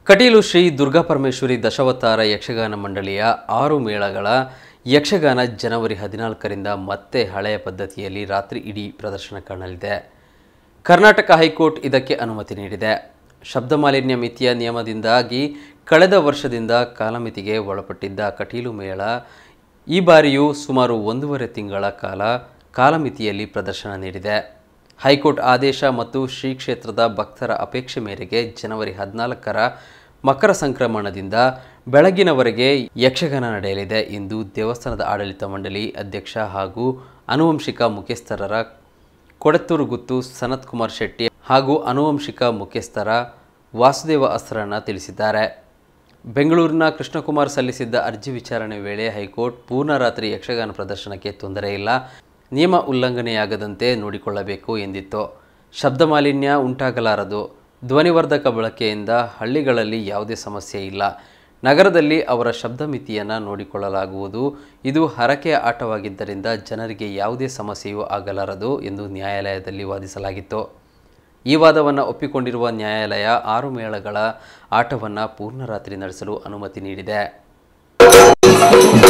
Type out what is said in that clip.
ಕಟೀಲು ಶ್ರೀ ದುರ್ಗಾಪರಮೇಶ್ವರಿ ದಶಾವತಾರ ಯಕ್ಷಗಾನ ಮಂಡಳಿಯ ಆರು ಮೇಳಗಳ ಯಕ್ಷಗಾನ ಜನವರಿ ಹದಿನಾಲ್ಕರಿಂದ ಮತ್ತೆ ಹಳೆಯ ಪದ್ಧತಿಯಲ್ಲಿ ರಾತ್ರಿ ಇಡೀ ಪ್ರದರ್ಶನ ಕಾಣಲಿದೆ ಕರ್ನಾಟಕ ಹೈಕೋರ್ಟ್ ಇದಕ್ಕೆ ಅನುಮತಿ ನೀಡಿದೆ ಶಬ್ದ ಮಾಲಿನ್ಯ ಮಿತಿಯ ನಿಯಮದಿಂದಾಗಿ ಕಳೆದ ವರ್ಷದಿಂದ ಕಾಲಮಿತಿಗೆ ಒಳಪಟ್ಟಿದ್ದ ಕಟೀಲು ಮೇಳ ಈ ಬಾರಿಯೂ ಸುಮಾರು ಒಂದೂವರೆ ತಿಂಗಳ ಕಾಲ ಕಾಲಮಿತಿಯಲ್ಲಿ ಪ್ರದರ್ಶನ ನೀಡಿದೆ ಹೈಕೋರ್ಟ್ ಆದೇಶ ಮತ್ತು ಶ್ರೀ ಕ್ಷೇತ್ರದ ಭಕ್ತರ ಅಪೇಕ್ಷೆ ಮೇರೆಗೆ ಜನವರಿ ಹದಿನಾಲ್ಕರ ಮಕರ ಸಂಕ್ರಮಣದಿಂದ ಬೆಳಗಿನವರೆಗೆ ಯಕ್ಷಗಾನ ನಡೆಯಲಿದೆ ಎಂದು ದೇವಸ್ಥಾನದ ಆಡಳಿತ ಮಂಡಳಿ ಅಧ್ಯಕ್ಷ ಹಾಗೂ ಆನುವಂಶಿಕ ಮುಖ್ಯಸ್ಥರ ಕೊಡತ್ತೂರು ಗುತ್ತು ಸನತ್ ಕುಮಾರ್ ಶೆಟ್ಟಿ ಹಾಗೂ ಆನುವಂಶಿಕ ಮುಖ್ಯಸ್ಥರ ವಾಸುದೇವ ಅಸ್ರಣ್ಣ ತಿಳಿಸಿದ್ದಾರೆ ಬೆಂಗಳೂರಿನ ಕೃಷ್ಣಕುಮಾರ್ ಸಲ್ಲಿಸಿದ್ದ ಅರ್ಜಿ ವಿಚಾರಣೆ ವೇಳೆ ಹೈಕೋರ್ಟ್ ಪೂರ್ಣ ರಾತ್ರಿ ಯಕ್ಷಗಾನ ಪ್ರದರ್ಶನಕ್ಕೆ ತೊಂದರೆ ಇಲ್ಲ ನಿಯಮ ಉಲ್ಲಂಘನೆಯಾಗದಂತೆ ನೋಡಿಕೊಳ್ಳಬೇಕು ಎಂದಿತ್ತು ಶಬ್ದ ಮಾಲಿನ್ಯ ಉಂಟಾಗಲಾರದು ಧ್ವನಿವರ್ಧಕ ಬಳಕೆಯಿಂದ ಹಳ್ಳಿಗಳಲ್ಲಿ ಯಾವುದೇ ಸಮಸ್ಯೆ ಇಲ್ಲ ನಗರದಲ್ಲಿ ಅವರ ಶಬ್ದ ಮಿತಿಯನ್ನು ನೋಡಿಕೊಳ್ಳಲಾಗುವುದು ಇದು ಹರಕೆಯ ಆಟವಾಗಿದ್ದರಿಂದ ಜನರಿಗೆ ಯಾವುದೇ ಸಮಸ್ಯೆಯೂ ಆಗಲಾರದು ಎಂದು ನ್ಯಾಯಾಲಯದಲ್ಲಿ ವಾದಿಸಲಾಗಿತ್ತು ಈ ವಾದವನ್ನು ಒಪ್ಪಿಕೊಂಡಿರುವ ನ್ಯಾಯಾಲಯ ಆರು ಮೇಳಗಳ ಆಟವನ್ನು ಪೂರ್ಣ ರಾತ್ರಿ ನಡೆಸಲು ಅನುಮತಿ ನೀಡಿದೆ